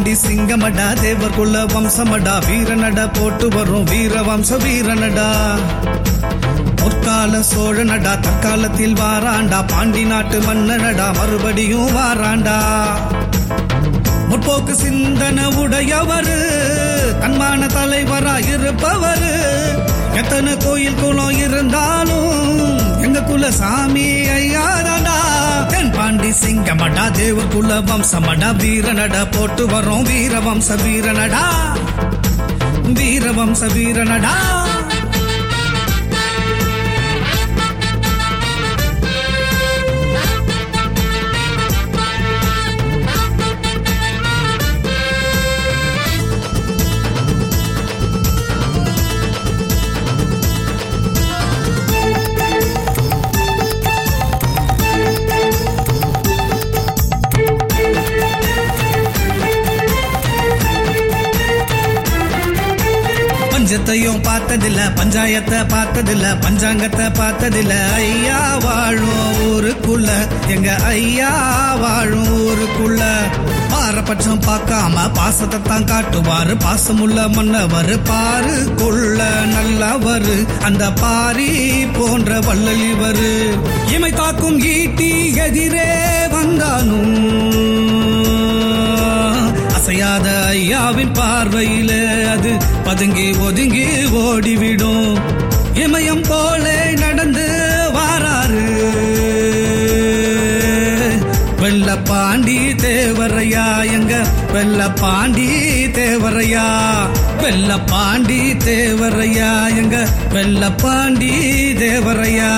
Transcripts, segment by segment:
பாண்டி சிங்கமடா தேவர் குல வம்சமடா வீரனடா போட்டு வரும் வீர வம்ச வீரனடா பொற்கால சோழனடா தற்காலத்தில் வாராண்டா பாண்டி நாட்டு மன்னனடா மறுபடியும் வாராண்டா முற்போக்கு சிந்தன உடையவரு தன்மான தலைவரா இருப்பவரு எத்தனை கோயில் குளம் இருந்தாலும் எங்க குல சாமி ஐயாதாண்டா தென் பாண்டி சிங்கமடா தேவர் குல வம்சமடா வீரனடா போட்டு வரோம் வீர வம்ச வீரனடா வீர வம்ச வீரனடா பஞ்சத்தையும் பார்த்ததில்ல பஞ்சாயத்தை பார்த்ததில்ல பஞ்சாங்கத்தை பார்த்ததில்ல ஐயா வாழும் ஊருக்குள்ள எங்க ஐயா வாழும் ஊருக்குள்ள பாரபட்சம் பார்க்காம பாசத்தை தான் காட்டுவாரு பாசமுள்ள மன்னவர் பாரு கொள்ள நல்லவரு அந்த பாரி போன்ற வள்ளலிவரு இமை தாக்கும் ஈட்டி எதிரே வந்தானும் அசையாத ஐயாவின் பார்வையில அது பதுங்கி ஒதுங்கி ஓடிவிடும் இமயம் போல நடந்து வாராரு வெள்ள பாண்டி தேவரையா எங்க வெள்ள பாண்டி தேவரையா வெள்ள பாண்டி தேவரையா எங்க வெள்ள பாண்டி தேவரையா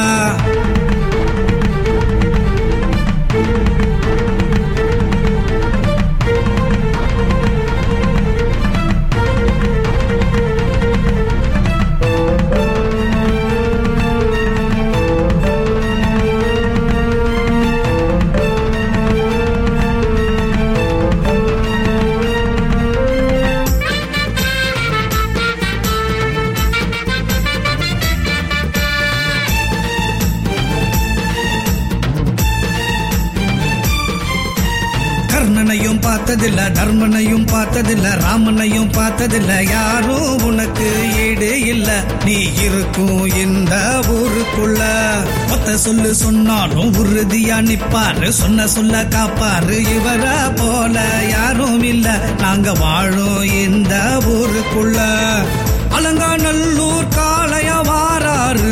கர்ணனையும் பார்த்ததில்ல தர்மனையும் பார்த்ததில்ல ராமனையும் பார்த்ததில்ல யாரும் உனக்கு ஈடு இல்ல நீ இருக்கும் இந்த ஊருக்குள்ள ஒத்த சொல்லு சொன்னாலும் உறுதியா நிப்பாரு சொன்ன சொல்ல காப்பாரு இவர போல யாரும் இல்ல நாங்க வாழும் இந்த ஊருக்குள்ள அலங்காநல்லூர் காளைய வாராரு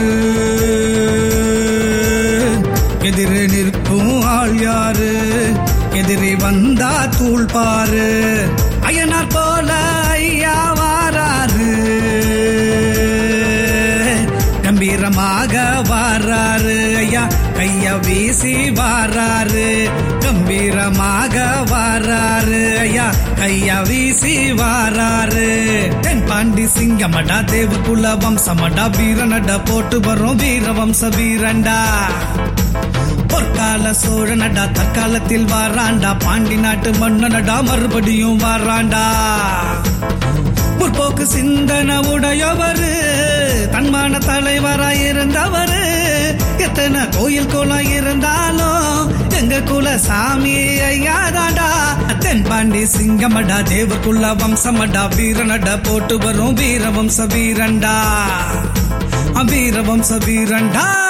எதிரே நிற்கும் ஆள் யாரு எதிரி வந்தா தூள் பாரு அயனார் போல ஐயா வாராரு கம்பீரமாக வாராரு ஐயா கைய வீசி வாராரு கம்பீரமாக வாராரு ஐயா கைய வீசி வாராரு தென் பாண்டி சிங்கமடா தேவகுல வம்சமடா வீரனடா போட்டு வரும் வீர வம்ச வீரண்டா பொற்கால சோழனடா தற்காலத்தில் வாராண்டா பாண்டி நாட்டு மன்னனடா மறுபடியும் வாராண்டா முற்போக்கு சிந்தன உடையவரு தன்மான தலைவராய் இருந்தவரு எத்தனை கோயில் குளம் இருந்தாலும் எங்க குல சாமி ஐயாதாண்டா தென் பாண்டி சிங்கமடா தேவக்குள்ள வம்சமடா வீரனடா போட்டு வரும் வீர வம்ச வீரண்டா வீர வம்ச வீரண்டா